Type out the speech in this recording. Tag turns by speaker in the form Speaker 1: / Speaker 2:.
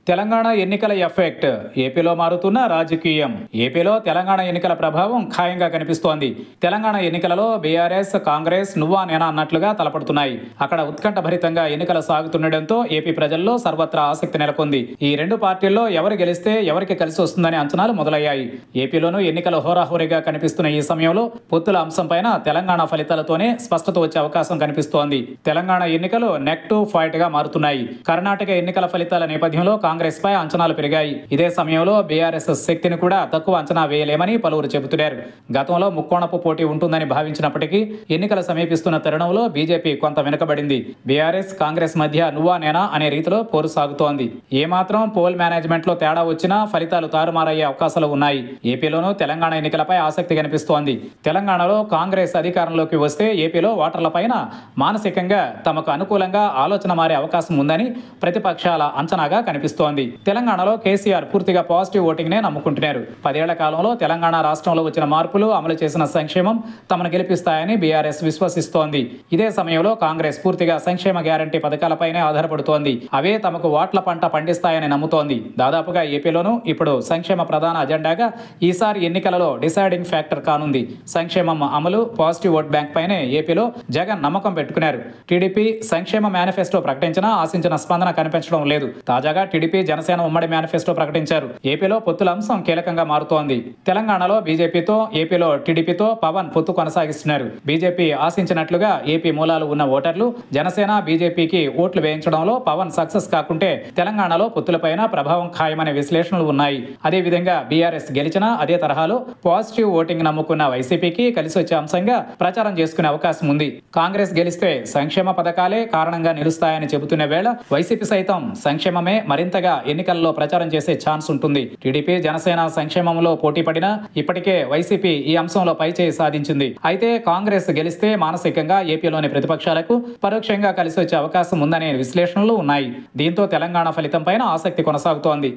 Speaker 1: తెలంగాణ ఎన్నికల ఎఫెక్ట్ ఏపీలో మారుతున్న రాజకీయం ఏపీలో తెలంగాణ ఎన్నికల ప్రభావం ఖాయంగా కనిపిస్తోంది తెలంగాణ ఎన్నికలలో బీఆర్ఎస్ కాంగ్రెస్ నువ్వా నేనా అన్నట్లుగా తలపడుతున్నాయి అక్కడ ఉత్కంఠ భరితంగా ఎన్నికలు సాగుతుండటంతో ఏపీ ప్రజల్లో సర్వత్రా ఆసక్తి నెలకొంది ఈ రెండు పార్టీల్లో ఎవరు గెలిస్తే ఎవరికి కలిసి వస్తుందనే అంచనాలు మొదలయ్యాయి ఏపీలోనూ ఎన్నికలు హోరాహోరీగా కనిపిస్తున్న ఈ సమయంలో పొత్తుల అంశంపైన తెలంగాణ ఫలితాలతోనే స్పష్టత వచ్చే అవకాశం కనిపిస్తోంది తెలంగాణ ఎన్నికలు నెక్ టు ఫైట్ గా మారుతున్నాయి కర్ణాటక ఎన్నికల ఫలితాల నేపథ్యంలో కాంగ్రెస్ పై అంచనాలు పెరిగాయి ఇదే సమయంలో బీఆర్ఎస్ శక్తిని కూడా తక్కువ అంచనా వేయలేమని పలువురు చెబుతున్నారు గతంలో ముక్కోణపు పోటీ ఉంటుందని భావించినప్పటికీ ఎన్నికలు సమీపిస్తున్న తరుణంలో బీజేపీ కొంత వెనుకబడింది బీఆర్ఎస్ కాంగ్రెస్ మధ్య నువ్వా నేనా అనే రీతిలో పోరు సాగుతోంది ఏమాత్రం పోల్ మేనేజ్మెంట్ లో తేడా వచ్చినా ఫలితాలు తారుమారయ్యే అవకాశాలు ఉన్నాయి ఏపీలోనూ తెలంగాణ ఎన్నికలపై ఆసక్తి కనిపిస్తోంది తెలంగాణలో కాంగ్రెస్ అధికారంలోకి వస్తే ఏపీలో ఓటర్లపైన మానసికంగా తమకు అనుకూలంగా ఆలోచన మారే అవకాశం ఉందని ప్రతిపక్షాల అంచనాగా కనిపిస్తోంది తెలంగాణలో కేసీఆర్ పూర్తిగా పాజిటివ్ ఓటింగ్ నే నమ్ముకుంటున్నారు పదేళ్ల కాలంలో తెలంగాణ రాష్ట్రంలో వచ్చిన మార్పులు అమలు చేసిన సంక్షేమం తమను గెలిపిస్తాయని బీఆర్ఎస్ విశ్వసిస్తోంది ఇదే సమయంలో కాంగ్రెస్ పూర్తిగా సంక్షేమ గ్యారంటీ పథకాలపైనే ఆధారపడుతోంది అవే తమకు ఓట్ల పంట పండిస్తాయని నమ్ముతోంది దాదాపుగా ఏపీలోనూ ఇప్పుడు సంక్షేమ ప్రధాన అజెండాగా ఈసారి ఎన్నికలలో డిసైడింగ్ ఫ్యాక్టర్ కానుంది సంక్షేమం అమలు పాజిటివ్ ఓట్ బ్యాంక్ పైనే ఏపీలో జగన్ నమ్మకం పెట్టుకున్నారు టీడీపీ సంక్షేమ మేనిఫెస్టో ప్రకటించినా ఆశించిన స్పందన కనిపించడం లేదు తాజాగా టీడీపీ జనసేన ఉమ్మడి మేనిఫెస్టో ప్రకటించారు ఏపీలో పొత్తుల అంశం కీలకంగా మారుతోంది తెలంగాణలో బీజేపీతో ఏపీలో టీడీపీతో పవన్ పొత్తు కొనసాగిస్తున్నారు బీజేపీ ఆశించినట్లుగా ఏపీ మూలాలు ఉన్న ఓటర్లు జనసేన బీజేపీకి ఓట్లు వేయించడంలో పవన్ సక్సెస్ కాకుంటే తెలంగాణలో పొత్తులపైన ప్రభావం ఖాయమనే విశ్లేషణలు ఉన్నాయి అదేవిధంగా బీఆర్ఎస్ గెలిచినా అదే తరహాలో పాజిటివ్ ఓటింగ్ నమ్ముకున్న వైసీపీకి కలిసి వచ్చే అంశంగా ప్రచారం చేసుకునే అవకాశం ఉంది కాంగ్రెస్ గెలిస్తే సంక్షేమ పథకాలే కారణంగా నిలుస్తాయని చెబుతున్న వేళ వైసీపీ సైతం సంక్షేమమే మరింతగా ఎన్నికల్లో ప్రచారం చేసే ఛాన్స్ ఉంటుంది టీడీపీ జనసేన సంక్షేమంలో పోటీ పడినా ఇప్పటికే వైసీపీ ఈ అంశంలో పైచేయి సాధించింది అయితే కాంగ్రెస్ గెలిస్తే మానసికంగా ఏపీలోని ప్రతిపక్షాలకు పరోక్షంగా కలిసి వచ్చే అవకాశం ఉందనే విశ్లేషణలు ఉన్నాయి దీంతో తెలంగాణ ఫలితం పైన ఆసక్తి కొనసాగుతోంది